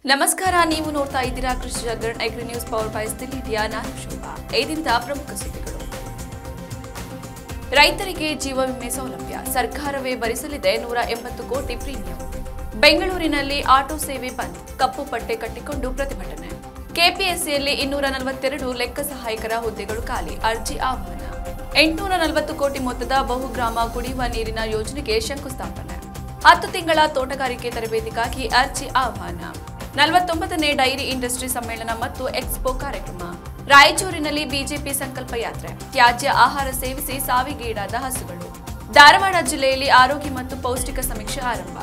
ನಮಸ್ಕಾರ ನೀವು ನೋಡ್ತಾ ಇದ್ದೀರಾ Krishi Jagran agri news power by Stihl India ನಾನು ಶೋಭಾ ಈ ದಿನದ ಪ್ರಮುಖ ಸುದ್ದಿಗಳು ರೈತರಿಗೆ ಜೀವ ವಿಮೆ ಸೌಲಭ್ಯ ಸರ್ಕಾರವೇ ಭರಿಸಲಿದೆ ನೂರ ಎಂಬತ್ತು ಕೋಟಿ ಪ್ರೀಮಿಯಂ ಬೆಂಗಳೂರಿನಲ್ಲಿ ಆಟೋ ಸೇವೆ ಬಂದ್ ಕಪ್ಪು ಪಟ್ಟೆ ಕಟ್ಟಿಕೊಂಡು ಪ್ರತಿಭಟನೆ ಕೆಪಿಎಸ್ಸಿಯಲ್ಲಿ ಇನ್ನೂರ ನಲವತ್ತೆರಡು ಲೆಕ್ಕ ಸಹಾಯಕರ ಹುದ್ದೆಗಳು ಖಾಲಿ ಅರ್ಜಿ ಆಹ್ವಾನ ಎಂಟುನೂರ ನಲವತ್ತು ಕೋಟಿ ಮೊತ್ತದ ಬಹುಗ್ರಾಮ ಕುಡಿಯುವ ನೀರಿನ ಯೋಜನೆಗೆ ಶಂಕುಸ್ಥಾಪನೆ ಹತ್ತು ತಿಂಗಳ ತೋಟಗಾರಿಕೆ ತರಬೇತಿಗಾಗಿ ಅರ್ಜಿ ಆಹ್ವಾನ ನಲವತ್ತೊಂಬತ್ತನೇ ಡೈರಿ ಇಂಡಸ್ಟ್ರಿ ಸಮ್ಮೇಳನ ಮತ್ತು ಎಕ್ಸ್ಪೋ ಕಾರ್ಯಕ್ರಮ ರಾಯಚೂರಿನಲ್ಲಿ ಬಿಜೆಪಿ ಸಂಕಲ್ಪ ಯಾತ್ರೆ ತ್ಯಾಜ್ಯ ಆಹಾರ ಸೇವಿಸಿ ಸಾವಿಗೀಡಾದ ಹಸುಗಳು ಧಾರವಾಡ ಜಿಲ್ಲೆಯಲ್ಲಿ ಆರೋಗ್ಯ ಮತ್ತು ಪೌಷ್ಟಿಕ ಸಮೀಕ್ಷೆ ಆರಂಭ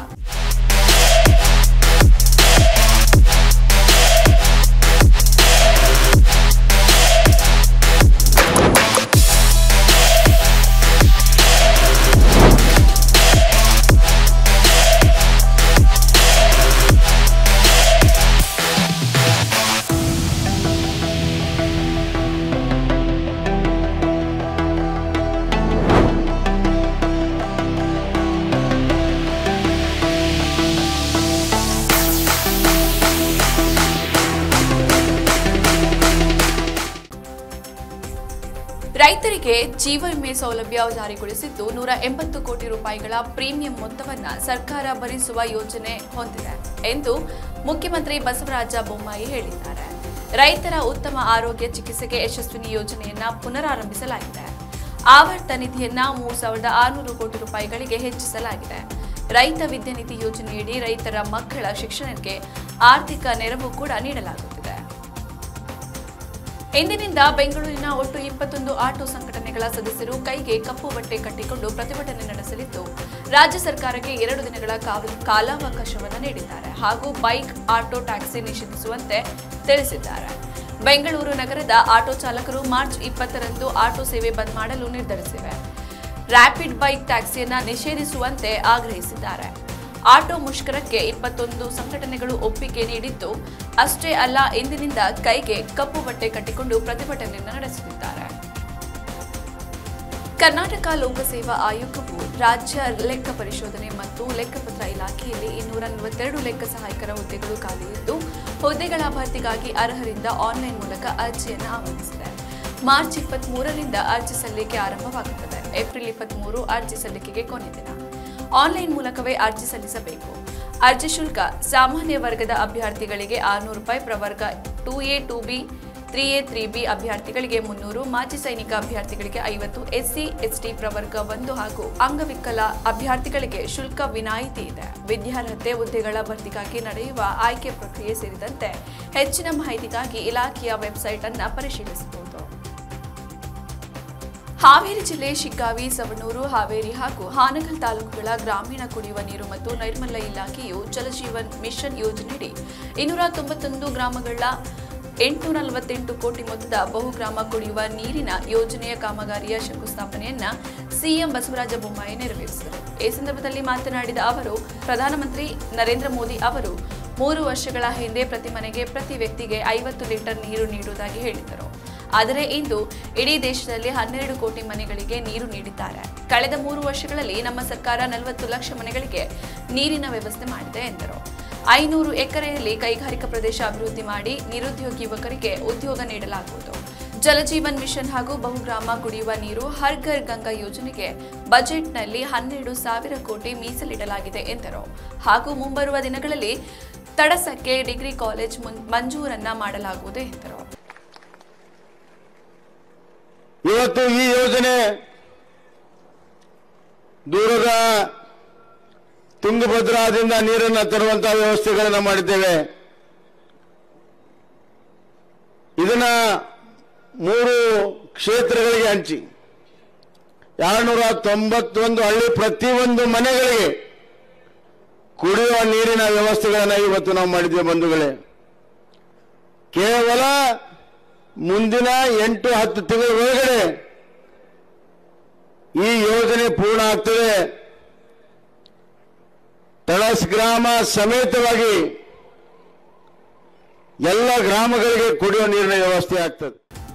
ರೈತರಿಗೆ ಜೀವ ವಿಮೆ ಸೌಲಭ್ಯ ಜಾರಿಗೊಳಿಸಿದ್ದು ನೂರ ಎಂಬತ್ತು ಕೋಟಿ ರೂಪಾಯಿಗಳ ಪ್ರೀಮಿಯಂ ಮೊತ್ತವನ್ನ ಸರ್ಕಾರ ಭರಿಸುವ ಯೋಜನೆ ಹೊಂದಿದೆ ಎಂದು ಮುಖ್ಯಮಂತ್ರಿ ಬಸವರಾಜ ಬೊಮ್ಮಾಯಿ ಹೇಳಿದ್ದಾರೆ ರೈತರ ಉತ್ತಮ ಆರೋಗ್ಯ ಚಿಕಿತ್ಸೆಗೆ ಯಶಸ್ವಿನಿ ಯೋಜನೆಯನ್ನ ಪುನರಾರಂಭಿಸಲಾಗಿದೆ ಆವರ್ತ ನಿಧಿಯನ್ನ ಮೂರು ಸಾವಿರದ ಆರುನೂರು ಕೋಟಿ ರೂಪಾಯಿಗಳಿಗೆ ಹೆಚ್ಚಿಸಲಾಗಿದೆ ರೈತ ವಿದ್ಯಾನಿಧಿ ಯೋಜನೆಯಡಿ ರೈತರ ಮಕ್ಕಳ ಶಿಕ್ಷಣಕ್ಕೆ ಆರ್ಥಿಕ ನೆರವು ಕೂಡ ನೀಡಲಾಗುತ್ತಿದೆ ಇಂದಿನಿಂದ ಬೆಂಗಳೂರಿನ ಒಟ್ಟು ಇಪ್ಪತ್ತೊಂದು ಆಟೋ ಸಂಘಟನೆಗಳ ಸದಸ್ಯರು ಕೈಗೆ ಕಪ್ಪು ಬಟ್ಟೆ ಕಟ್ಟಿಕೊಂಡು ಪ್ರತಿಭಟನೆ ನಡೆಸಲಿದ್ದು ರಾಜ್ಯ ಸರ್ಕಾರಕ್ಕೆ ಎರಡು ದಿನಗಳ ಕಾವ- ಕಾಲಾವಕಾಶವನ್ನು ನೀಡಿದ್ದಾರೆ ಹಾಗೂ ಬೈಕ್ ಆಟೋ ಟ್ಯಾಕ್ಸಿ ನಿಷೇಧಿಸುವಂತೆ ತಿಳಿಸಿದ್ದಾರೆ ಬೆಂಗಳೂರು ನಗರದ ಆಟೋ ಚಾಲಕರು ಮಾರ್ಚ್ ಇಪ್ಪತ್ತರಂದು ಆಟೋ ಸೇವೆ ಬಂದ್ ಮಾಡಲು ನಿರ್ಧರಿಸಿವೆ ರ್ಯಾಪಿಡ್ ಬೈಕ್ ಟ್ಯಾಕ್ಸಿಯನ್ನ ನಿಷೇಧಿಸುವಂತೆ ಆಗ್ರಹಿಸಿದ್ದಾರೆ ಆಟೋ ಮುಷ್ಕರಕ್ಕೆ ಇಪ್ಪತ್ತೊಂದು ಸಂಘಟನೆಗಳು ಒಪ್ಪಿಗೆ ನೀಡಿದ್ದು ಅಷ್ಟೇ ಅಲ್ಲ ಇಂದಿನಿಂದ ಕೈಗೆ ಕಪ್ಪು ಬಟ್ಟೆ ಕಟ್ಟಿಕೊಂಡು ಪ್ರತಿಭಟನೆಯನ್ನು ನಡೆಸುತ್ತಿದ್ದಾರೆ ಕರ್ನಾಟಕ ಲೋಕಸೇವಾ ಆಯೋಗವು ರಾಜ್ಯ ಲೆಕ್ಕ ಪರಿಶೋಧನೆ ಮತ್ತು ಲೆಕ್ಕಪತ್ರ ಇಲಾಖೆಯಲ್ಲಿ ಇನ್ನೂರ ನಲವತ್ತೆರಡು ಲೆಕ್ಕ ಸಹಾಯಕರ ಹುದ್ದೆಗಳು ಖಾಲಿ ಇದ್ದು ಹುದ್ದೆಗಳ ಭರ್ತಿಗಾಗಿ ಅರ್ಹರಿಂದ ಆನ್ಲೈನ್ ಮೂಲಕ ಅರ್ಜಿಯನ್ನು ಆಹ್ವಾನಿಸಿದೆ ಮಾರ್ಚ್ ಇಪ್ಪತ್ತ್ ಮೂರರಿಂದ ಅರ್ಜಿ ಸಲ್ಲಿಕೆ ಆರಂಭವಾಗುತ್ತದೆ ಏಪ್ರಿಲ್ ಇಪ್ಪತ್ತ್ ಅರ್ಜಿ ಸಲ್ಲಿಕೆಗೆ ಕೊನೆ ದಿನ ಆನ್ಲೈನ್ ಮೂಲಕವೇ ಅರ್ಜಿ ಸಲ್ಲಿಸಬೇಕು ಅರ್ಜಿ ಶುಲ್ಕ ಸಾಮಾನ್ಯ ವರ್ಗದ ಅಭ್ಯರ್ಥಿಗಳಿಗೆ ಆರುನೂರು ರೂಪಾಯಿ ಪ್ರವರ್ಗ two A two B three A three B ಅಭ್ಯರ್ಥಿಗಳಿಗೆ ಮುನ್ನೂರು ಮಾಜಿ ಸೈನಿಕ ಅಭ್ಯರ್ಥಿಗಳಿಗೆ ಐವತ್ತು ಎಸ್ಸಿ ಎಸ್ಟಿ ಪ್ರವರ್ಗ ಒಂದು ಹಾಗೂ ಅಂಗವಿಕಲ ಅಭ್ಯರ್ಥಿಗಳಿಗೆ ಶುಲ್ಕ ವಿನಾಯಿತಿ ಇದೆ ವಿದ್ಯಾರ್ಹತೆ ಹುದ್ದೆಗಳ ಭರ್ತಿಗಾಗಿ ನಡೆಯುವ ಆಯ್ಕೆ ಪ್ರಕ್ರಿಯೆ ಸೇರಿದಂತೆ ಹೆಚ್ಚಿನ ಮಾಹಿತಿಗಾಗಿ ಇಲಾಖೆಯ ವೆಬ್ಸೈಟ್ ಅನ್ನು ಪರಿಶೀಲಿಸಬಹುದು ಹಾವೇರಿ ಜಿಲ್ಲೆ ಶಿಗ್ಗಾವಿ ಸವಣೂರು ಹಾವೇರಿ ಹಾಗೂ ಹಾನಗಲ್ ತಾಲೂಕುಗಳ ಗ್ರಾಮೀಣ ಕುಡಿಯುವ ನೀರು ಮತ್ತು ನೈರ್ಮಲ್ಯ ಇಲಾಖೆಯು ಜಲಜೀವನ್ ಮಿಷನ್ ಯೋಜನೆಯಡಿ ಇನ್ನೂರ ತೊಂಬತ್ತೊಂದು ಗ್ರಾಮಗಳ ಎಂಟುನೂರ ನಲವತ್ತೆಂಟು ಕೋಟಿ ಮೊತ್ತದ ಬಹುಗ್ರಾಮ ಕುಡಿಯುವ ನೀರಿನ ಯೋಜನೆಯ ಕಾಮಗಾರಿಯ ಶಂಕುಸ್ಥಾಪನೆಯನ್ನ ಸಿಎಂ ಬಸವರಾಜ ಬೊಮ್ಮಾಯಿ ನೆರವೇರಿಸಿದರು ಈ ಸಂದರ್ಭದಲ್ಲಿ ಮಾತನಾಡಿದ ಅವರು ಪ್ರಧಾನಮಂತ್ರಿ ನರೇಂದ್ರ ಮೋದಿ ಅವರು ಮೂರು ವರ್ಷಗಳ ಹಿಂದೆ ಪ್ರತಿ ಮನೆಗೆ ಪ್ರತಿ ವ್ಯಕ್ತಿಗೆ ಐವತ್ತು ಲೀಟರ್ ನೀರು ನೀಡುವುದಾಗಿ ಹೇಳಿದರು ಆದರೆ ಇಂದು ಇಡೀ ದೇಶದಲ್ಲಿ ಹನ್ನೆರಡು ಕೋಟಿ ಮನೆಗಳಿಗೆ ನೀರು ನೀಡಿದ್ದಾರೆ ಕಳೆದ ಮೂರು ವರ್ಷಗಳಲ್ಲಿ ನಮ್ಮ ಸರ್ಕಾರ ನಲವತ್ತು ಲಕ್ಷ ಮನೆಗಳಿಗೆ ನೀರಿನ ವ್ಯವಸ್ಥೆ ಮಾಡಿದೆ ಎಂದರು ಐನೂರು ಎಕರೆಯಲ್ಲಿ ಕೈಗಾರಿಕಾ ಪ್ರದೇಶ ಅಭಿವೃದ್ಧಿ ಮಾಡಿ ನಿರುದ್ಯೋಗಿ ಯುವಕರಿಗೆ ಉದ್ಯೋಗ ನೀಡಲಾಗುವುದು ಜಲಜೀವನ್ ಮಿಷನ್ ಹಾಗೂ ಬಹುಗ್ರಾಮ ಕುಡಿಯುವ ನೀರು ಹರ್ ಘರ್ ಗಂಗಾ ಯೋಜನೆಗೆ ಬಜೆಟ್ನಲ್ಲಿ ಹನ್ನೆರಡು ಸಾವಿರ ಕೋಟಿ ಮೀಸಲಿಡಲಾಗಿದೆ ಎಂದರು ಹಾಗೂ ಮುಂಬರುವ ದಿನಗಳಲ್ಲಿ ತಡಸಕ್ಕೆ ಡಿಗ್ರಿ ಕಾಲೇಜ್ ಮುನ್- ಮಂಜೂರನ್ನ ಮಾಡಲಾಗುವುದು ಎಂದರು ಇವತ್ತು ಈ ಯೋಜನೆ ದೂರದ ತುಂಗಭದ್ರಾದಿಂದ ನೀರನ್ನು ತರುವಂತಹ ವ್ಯವಸ್ಥೆಗಳನ್ನು ಮಾಡಿದ್ದೇವೆ ಇದನ್ನ ಮೂರು ಕ್ಷೇತ್ರಗಳಿಗೆ ಹಂಚಿ ಎರಡ್ನೂರ ತೊಂಬತ್ತೊಂದು ಹಳ್ಳಿ ಪ್ರತಿಯೊಂದು ಮನೆಗಳಿಗೆ ಕುಡಿಯುವ ನೀರಿನ ವ್ಯವಸ್ಥೆಗಳನ್ನು ಇವತ್ತು ನಾವು ಮಾಡಿದ್ದೇವೆ ಬಂಧುಗಳೇ ಕೇವಲ ಮುಂದಿನ ಎಂಟು ಹತ್ತು ತಿಂಗಳ ಒಳಗಡೆ ಈ ಯೋಜನೆ ಪೂರ್ಣ ಆಗ್ತದೆ ತಳಸ್ ಗ್ರಾಮ ಸಮೇತವಾಗಿ ಎಲ್ಲ ಗ್ರಾಮಗಳಿಗೆ ಕುಡಿಯುವ ನೀರಿನ ವ್ಯವಸ್ಥೆ ಆಗ್ತದೆ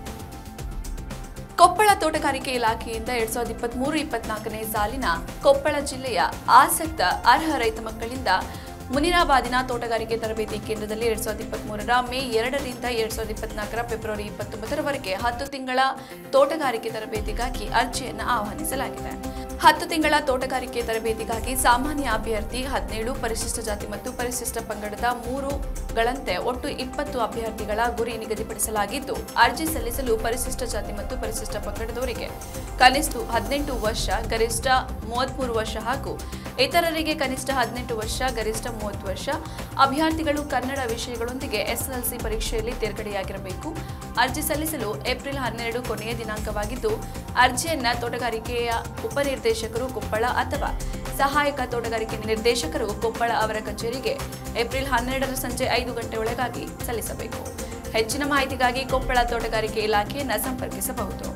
ಕೊಪ್ಪಳ ತೋಟಗಾರಿಕೆ ಇಲಾಖೆಯಿಂದ ಎರಡ್ ಸಾವಿರದ ಇಪ್ಪತ್ಮೂರು ಇಪ್ಪತ್ನಾಲ್ಕನೇ ಸಾಲಿನ ಕೊಪ್ಪಳ ಜಿಲ್ಲೆಯ ಆಸಕ್ತ ಅರ್ಹ ರೈತ ಮಕ್ಕಳಿಂದ ಮುನಿರಾಬಾದಿನ ತೋಟಗಾರಿಕೆ ತರಬೇತಿ ಕೇಂದ್ರದಲ್ಲಿ ಎರಡ್ ಸಾವಿರದ ಇಪ್ಪತ್ಮೂರರ ಮೇ ಎರಡರಿಂದ ಎರಡ್ ಸಾವಿರದ ಇಪ್ಪತ್ನಾಲ್ಕರ ಫೆಬ್ರವರಿ ಇಪ್ಪತ್ತೊಂಬತ್ತರವರೆಗೆ ಹತ್ತು ತಿಂಗಳ ತೋಟಗಾರಿಕೆ ತರಬೇತಿಗಾಗಿ ಅರ್ಜಿಯನ್ನು ಆಹ್ವಾನಿಸಲಾಗಿದೆ ಹತ್ತು ತಿಂಗಳ ತೋಟಗಾರಿಕೆ ತರಬೇತಿಗಾಗಿ ಸಾಮಾನ್ಯ ಅಭ್ಯರ್ಥಿ ಹದಿನೇಳು ಪರಿಶಿಷ್ಟ ಜಾತಿ ಮತ್ತು ಪರಿಶಿಷ್ಟ ಪಂಗಡದ ಮೂರುಗಳಂತೆ ಒಟ್ಟು ಇಪ್ಪತ್ತು ಅಭ್ಯರ್ಥಿಗಳ ಗುರಿ ನಿಗದಿಪಡಿಸಲಾಗಿದ್ದು ಅರ್ಜಿ ಸಲ್ಲಿಸಲು ಪರಿಶಿಷ್ಟ ಜಾತಿ ಮತ್ತು ಪರಿಶಿಷ್ಟ ಪಂಗಡದವರಿಗೆ ಕನಿಷ್ಠ ಹದಿನೆಂಟು ವರ್ಷ ಗರಿಷ್ಠ ಮೂವತ್ಮೂರು ವರ್ಷ ಹಾಗೂ ಇತರರಿಗೆ ಕನಿಷ್ಠ ಹದಿನೆಂಟು ವರ್ಷ ಗರಿಷ್ಠ ಮೂವತ್ತು ವರ್ಷ ಅಭ್ಯರ್ಥಿಗಳು ಕನ್ನಡ ವಿಷಯಗಳೊಂದಿಗೆ ಎಸ್ಎಲ್ಸಿ ಪರೀಕ್ಷೆಯಲ್ಲಿ ತೇರ್ಗಡೆಯಾಗಿರಬೇಕು ಅರ್ಜಿ ಸಲ್ಲಿಸಲು ಏಪ್ರಿಲ್ ಹನ್ನೆರಡು ಕೊನೆಯ ದಿನಾಂಕವಾಗಿದ್ದು ಅರ್ಜಿಯನ್ನ ತೋಟಗಾರಿಕೆಯ ಉಪನಿರ್ದೇಶಕರು ಕೊಪ್ಪಳ ಅಥವಾ ಸಹಾಯಕ ತೋಟಗಾರಿಕೆ ನಿರ್ದೇಶಕರು ಕೊಪ್ಪಳ ಅವರ ಕಚೇರಿಗೆ ಏಪ್ರಿಲ್ ಹನ್ನೆರಡರ ಸಂಜೆ ಐದು ಗಂಟೆ ಒಳಗಾಗಿ ಸಲ್ಲಿಸಬೇಕು ಹೆಚ್ಚಿನ ಮಾಹಿತಿಗಾಗಿ ಕೊಪ್ಪಳ ತೋಟಗಾರಿಕೆ ಇಲಾಖೆಯನ್ನ ಸಂಪರ್ಕಿಸಬಹುದು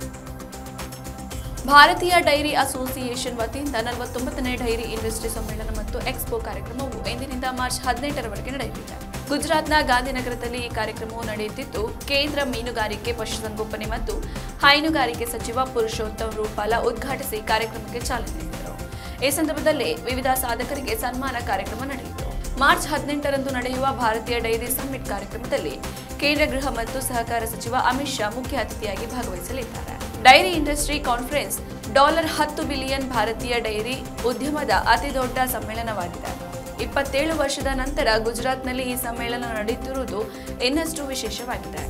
ಭಾರತೀಯ ಡೈರಿ ಅಸೋಸಿಯೇಷನ್ ವತಿಯಿಂದ ನಲವತ್ತೊಂಬತ್ತನೇ ಡೈರಿ ಇಂಡಸ್ಟ್ರಿ ಸಮ್ಮೇಳನ ಮತ್ತು ಎಕ್ಸ್ಪೋ ಕಾರ್ಯಕ್ರಮವು ಇಂದಿನಿಂದ ಮಾರ್ಚ್ ಹದಿನೆಂಟರವರೆಗೆ ನಡೆಯಲಿದೆ ಗುಜರಾತ್ನ ಗಾಂಧಿನಗರದಲ್ಲಿ ಈ ಕಾರ್ಯಕ್ರಮವು ನಡೆಯುತ್ತಿದ್ದು ಕೇಂದ್ರ ಮೀನುಗಾರಿಕೆ ಪಶುಸಂಗೋಪನೆ ಮತ್ತು ಹೈನುಗಾರಿಕೆ ಸಚಿವ ಪುರುಷೋತ್ತಮ್ ರೂಪಾಲ ಉದ್ಘಾಟಿಸಿ ಕಾರ್ಯಕ್ರಮಕ್ಕೆ ಚಾಲನೆ ನೀಡಿದರು ಈ ಸಂದರ್ಭದಲ್ಲಿ ವಿವಿಧ ಸಾಧಕರಿಗೆ ಸನ್ಮಾನ ಕಾರ್ಯಕ್ರಮ ನಡೆಯಿತು ಮಾರ್ಚ್ ಹದಿನೆಂಟರಂದು ನಡೆಯುವ ಭಾರತೀಯ ಡೈರಿ ಸಮ್ಮಿಟ್ ಕಾರ್ಯಕ್ರಮದಲ್ಲಿ ಕೇಂದ್ರ ಗೃಹ ಮತ್ತು ಸಹಕಾರ ಸಚಿವ ಅಮಿತ್ ಶಾ ಮುಖ್ಯ ಅತಿಥಿಯಾಗಿ ಭಾಗವಹಿಸಲಿದ್ದಾರೆ ಡೈರಿ ಇಂಡಸ್ಟ್ರಿ ಕಾನ್ಫರೆನ್ಸ್ ಡಾಲರ್ ಹತ್ತು ಬಿಲಿಯನ್ ಭಾರತೀಯ ಡೈರಿ ಉದ್ಯಮದ ಅತಿದೊಡ್ಡ ಸಮ್ಮೇಳನವಾಗಿದೆ ಇಪ್ಪತ್ತೇಳು ವರ್ಷದ ನಂತರ ಗುಜರಾತ್ನಲ್ಲಿ ಈ ಸಮ್ಮೇಳನ ನಡೆಯುತ್ತಿರುವುದು ಇನ್ನಷ್ಟು ವಿಶೇಷವಾಗಿದೆ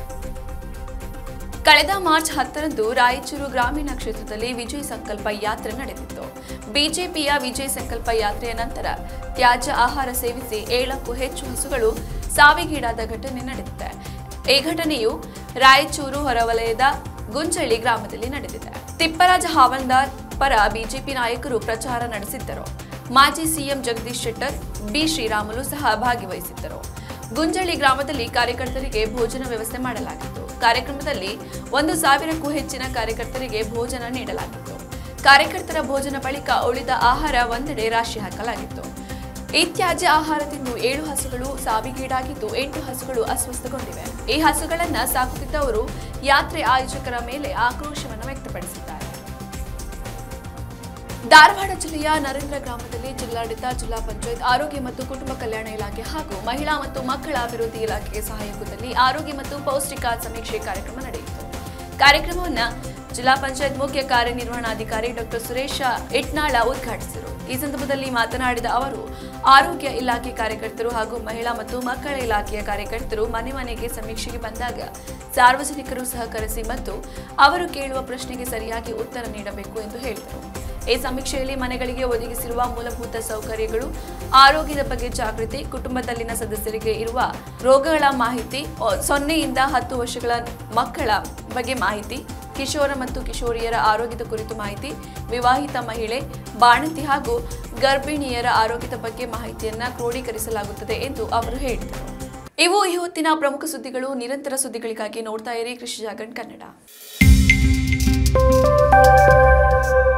ಕಳೆದ ಮಾರ್ಚ್ ಹತ್ತರಂದು ರಾಯಚೂರು ಗ್ರಾಮೀಣ ಕ್ಷೇತ್ರದಲ್ಲಿ ವಿಜಯ್ ಸಂಕಲ್ಪ ಯಾತ್ರೆ ನಡೆದಿತ್ತು ಬಿಜೆಪಿಯ ವಿಜಯ್ ಸಂಕಲ್ಪ ಯಾತ್ರೆಯ ನಂತರ ತ್ಯಾಜ್ಯ ಆಹಾರ ಸೇವಿಸಿ ಏಳಕ್ಕೂ ಹೆಚ್ಚು ಹಸುಗಳು ಸಾವಿಗೀಡಾದ ಘಟನೆ ನಡೆದಿದೆ ಈ ಘಟನೆಯು ರಾಯಚೂರು ಹೊರವಲಯದ ಗುಂಜಳ್ಳಿ ಗ್ರಾಮದಲ್ಲಿ ನಡೆದಿದೆ ತಿಪ್ಪರಾಜ ಹಾವಲ್ದಾರ್ ಪರ ಬಿಜೆಪಿ ನಾಯಕರು ಪ್ರಚಾರ ನಡೆಸಿದ್ದರು ಮಾಜಿ ಸಿಎಂ ಜಗದೀಶ್ ಶೆಟ್ಟರ್ ಬಿ ಶ್ರೀರಾಮುಲು ಸಹ ಭಾಗವಹಿಸಿದ್ದರು ಗುಂಜಳ್ಳಿ ಗ್ರಾಮದಲ್ಲಿ ಕಾರ್ಯಕರ್ತರಿಗೆ ಭೋಜನ ವ್ಯವಸ್ಥೆ ಮಾಡಲಾಗಿತ್ತು ಕಾರ್ಯಕ್ರಮದಲ್ಲಿ ಒಂದು ಸಾವಿರಕ್ಕೂ ಹೆಚ್ಚಿನ ಕಾರ್ಯಕರ್ತರಿಗೆ ಭೋಜನ ನೀಡಲಾಗಿತ್ತು ಕಾರ್ಯಕರ್ತರ ಭೋಜನ ಬಳಿಕ ಉಳಿದ ಆಹಾರ ಒಂದೆಡೆ ರಾಶಿ ಹಾಕಲಾಗಿತ್ತು ಈ ತ್ಯಾಜ್ಯ ಆಹಾರ ತಿಂದು ಏಳು ಹಸುಗಳು ಸಾವಿಗೀಡಾಗಿದ್ದು ಎಂಟು ಹಸುಗಳು ಅಸ್ವಸ್ಥಗೊಂಡಿವೆ ಈ ಹಸುಗಳನ್ನ ಸಾಕುತ್ತಿದ್ದವರು ಯಾತ್ರೆ ಆಯೋಜಕರ ಮೇಲೆ ಆಕ್ರೋಶವನ್ನು ವ್ಯಕ್ತಪಡಿಸಿದ್ದಾರೆ ಧಾರವಾಡ ಜಿಲ್ಲೆಯ ನರೇಂದ್ರ ಗ್ರಾಮದಲ್ಲಿ ಜಿಲ್ಲಾಡಳಿತ ಜಿಲ್ಲಾ ಪಂಚಾಯತ್ ಆರೋಗ್ಯ ಮತ್ತು ಕುಟುಂಬ ಕಲ್ಯಾಣ ಇಲಾಖೆ ಹಾಗೂ ಮಹಿಳಾ ಮತ್ತು ಮಕ್ಕಳ ಅಭಿವೃದ್ಧಿ ಇಲಾಖೆಯ ಸಹಯೋಗದಲ್ಲಿ ಆರೋಗ್ಯ ಮತ್ತು ಪೌಷ್ಟಿಕ ಸಮೀಕ್ಷೆ ಕಾರ್ಯಕ್ರಮ ನಡೆಯಿತು ಕಾರ್ಯಕ್ರಮವನ್ನು ಜಿಲ್ಲಾ ಪಂಚಾಯತ್ ಮುಖ್ಯ ಕಾರ್ಯನಿರ್ವಹಣಾಧಿಕಾರಿ ಡಾಕ್ಟರ್ ಸುರೇಶ ಇಟ್ನಾಳ ಉದ್ಘಾಟಿಸಿದರು ಈ ಸಂದರ್ಭದಲ್ಲಿ ಮಾತನಾಡಿದ ಅವರು ಆರೋಗ್ಯ ಇಲಾಖೆ ಕಾರ್ಯಕರ್ತರು ಹಾಗೂ ಮಹಿಳಾ ಮತ್ತು ಮಕ್ಕಳ ಇಲಾಖೆಯ ಕಾರ್ಯಕರ್ತರು ಮನೆ ಮನೆಗೆ ಸಮೀಕ್ಷೆಗೆ ಬಂದಾಗ ಸಾರ್ವಜನಿಕರು ಸಹಕರಿಸಿ ಮತ್ತು ಅವರು ಕೇಳುವ ಪ್ರಶ್ನೆಗೆ ಸರಿಯಾಗಿ ಉತ್ತರ ನೀಡಬೇಕು ಎಂದು ಹೇಳಿದರು ಈ ಸಮೀಕ್ಷೆಯಲ್ಲಿ ಮನೆಗಳಿಗೆ ಒದಗಿಸಿರುವ ಮೂಲಭೂತ ಸೌಕರ್ಯಗಳು ಆರೋಗ್ಯದ ಬಗ್ಗೆ ಜಾಗೃತಿ ಕುಟುಂಬದಲ್ಲಿನ ಸದಸ್ಯರಿಗೆ ಇರುವ ರೋಗಗಳ ಮಾಹಿತಿ ಒ- ಸೊನ್ನೆಯಿಂದ ಹತ್ತು ವರ್ಷಗಳ ಮಕ್ಕಳ ಬಗ್ಗೆ ಮಾಹಿತಿ ಕಿಶೋರ ಮತ್ತು ಕಿಶೋರಿಯರ ಆರೋಗ್ಯದ ಕುರಿತು ಮಾಹಿತಿ ವಿವಾಹಿತ ಮಹಿಳೆ ಬಾಣಂತಿ ಹಾಗೂ ಗರ್ಭಿಣಿಯರ ಆರೋಗ್ಯದ ಬಗ್ಗೆ ಮಾಹಿತಿಯನ್ನ ಕ್ರೋಢೀಕರಿಸಲಾಗುತ್ತದೆ ಎಂದು ಅವರು ಹೇಳಿದರು ಇವು ಈ ಹೊತ್ತಿನ ಪ್ರಮುಖ ಸುದ್ದಿಗಳು ನಿರಂತರ ಸುದ್ದಿಗಳಿಗಾಗಿ ನೋಡ್ತಾ ಇರಿ ಕೃಷಿ ಜಾಗರಣ್ ಕನ್ನಡ